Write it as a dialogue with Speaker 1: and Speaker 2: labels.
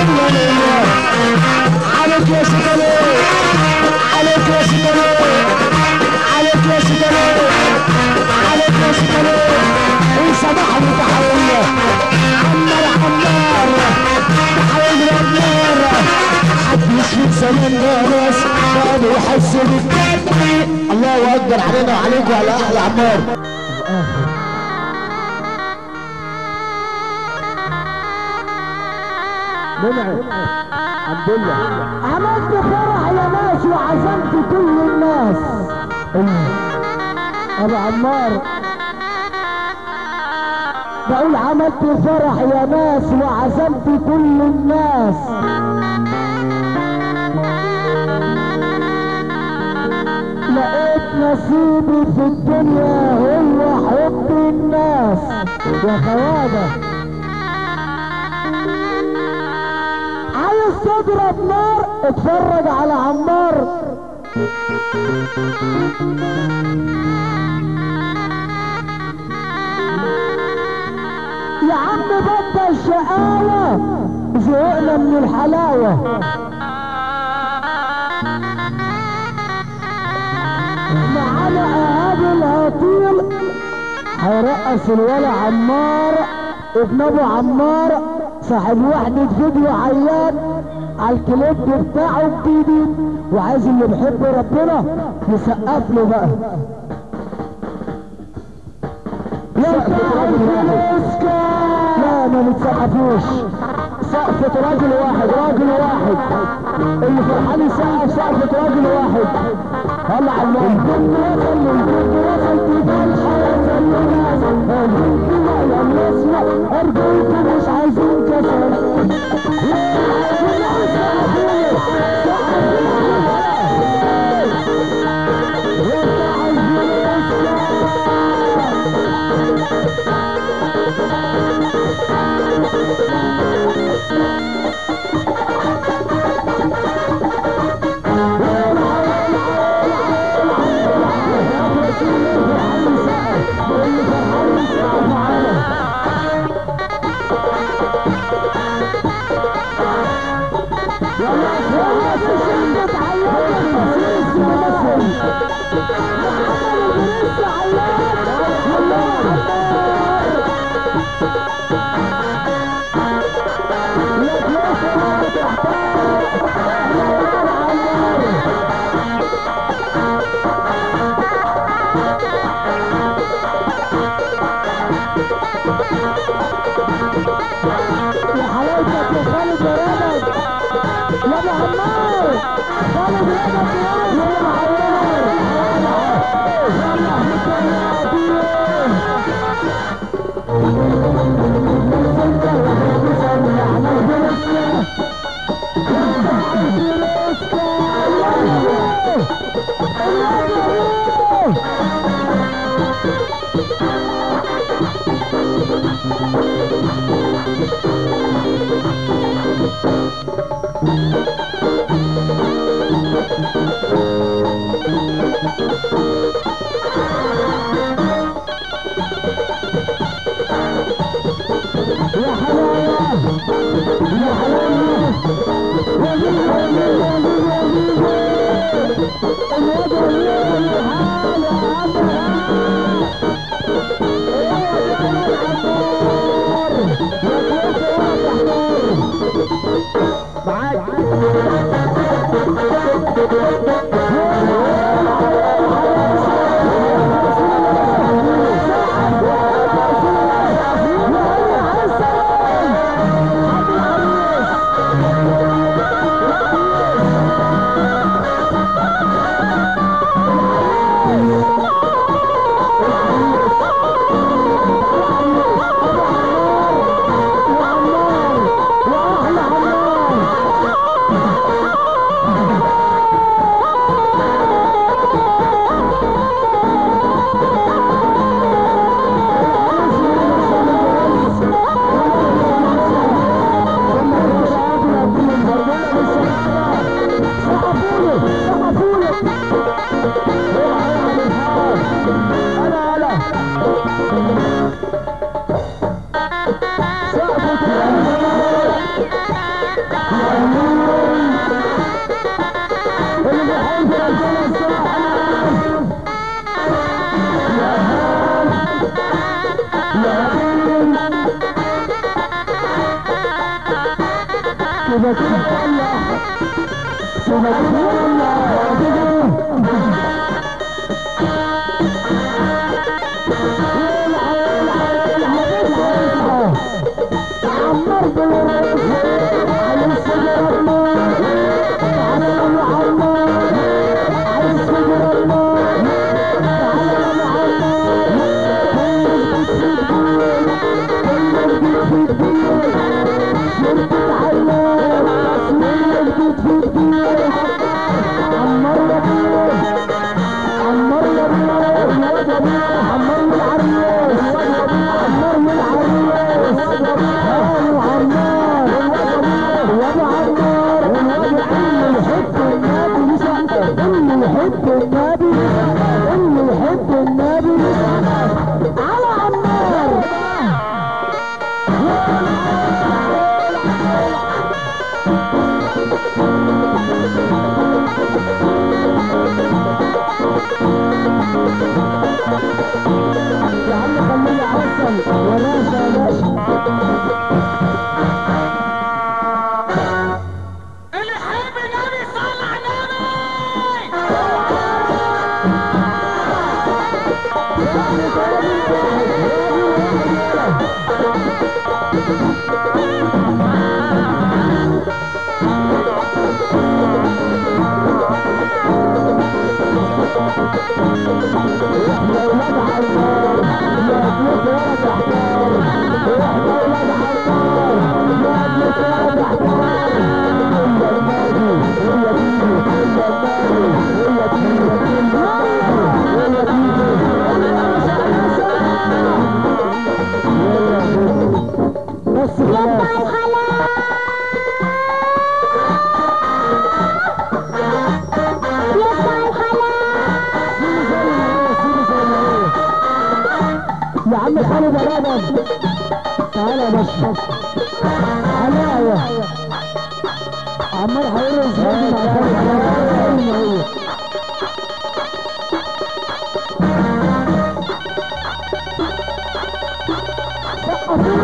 Speaker 1: الله الله عليك يا سيدنا عليك يا سيدنا عليك يا سيدنا عليك يا سيدنا انسى بحر تحولنا عمر عمار تحول عمار حد يشفي زمان ناس بقى يحس بالكتب الله اكبر علينا وعليكم وعلى احلى عمار منعم الحمد لله
Speaker 2: عملت فرح يا ناس وعزمت كل الناس ابو عمار بقول عملت فرح يا ناس وعزمت كل الناس لقيت نصيبي في الدنيا هو حب الناس يا خواجه عايز تضرب نار اتفرج على عمار يا عم بطل شقاوة زهقنا من الحلاوة معانا ايهاب الهطيل هيرقص الولا عمار ابن ابو عمار صاحب وحدة فيديو عيان على الكليب بتاعه الجديد وعايز اللي بيحب ربنا يسقف له بقى
Speaker 1: سقفة راجل واحد.
Speaker 2: لا ما بتسقفوش
Speaker 1: سقفة راجل واحد راجل واحد اللي فرحان يسقف سقفة راجل واحد هلا على النار
Speaker 2: الجن وصل الجن وصل تبال حياة الناس الجن لا الناس لا ارجوكم مش عايزين كسل يا حلاوتك يا خالد يا رجب يا ابو عمار خالد رجب يا ابو عمار كده كده يلا كده كده يلا عمر بالراس على السجر النار على العمار على السجر النار على العمار كل جديد في الدين شرطة علام كل جديد في الدين عمر يا بيه عمر يا بيه عمر العريس عمر العريس هاني وعمار وابو عمار اللي يحب النبي اللي يحب النبي اللي يحب النبي على عمار يا عم خليني عسل يا باشا يا باشا
Speaker 1: اللي يحب النبي صلى على النبي
Speaker 2: يا ولاد عمار يا ابنك ولد احمر احنا ولاد عمار يا ابنك ولد احمر الا النادي هي دي الا النادي هي دي هي دي بس خلاص سيبي زي ما هي سيبي زي ما هي يا عم خالد يا رجب تعالى يا باشا حلاوة عمار هيرقص برضه مع خالد حلاوة زي ما هي سقفوا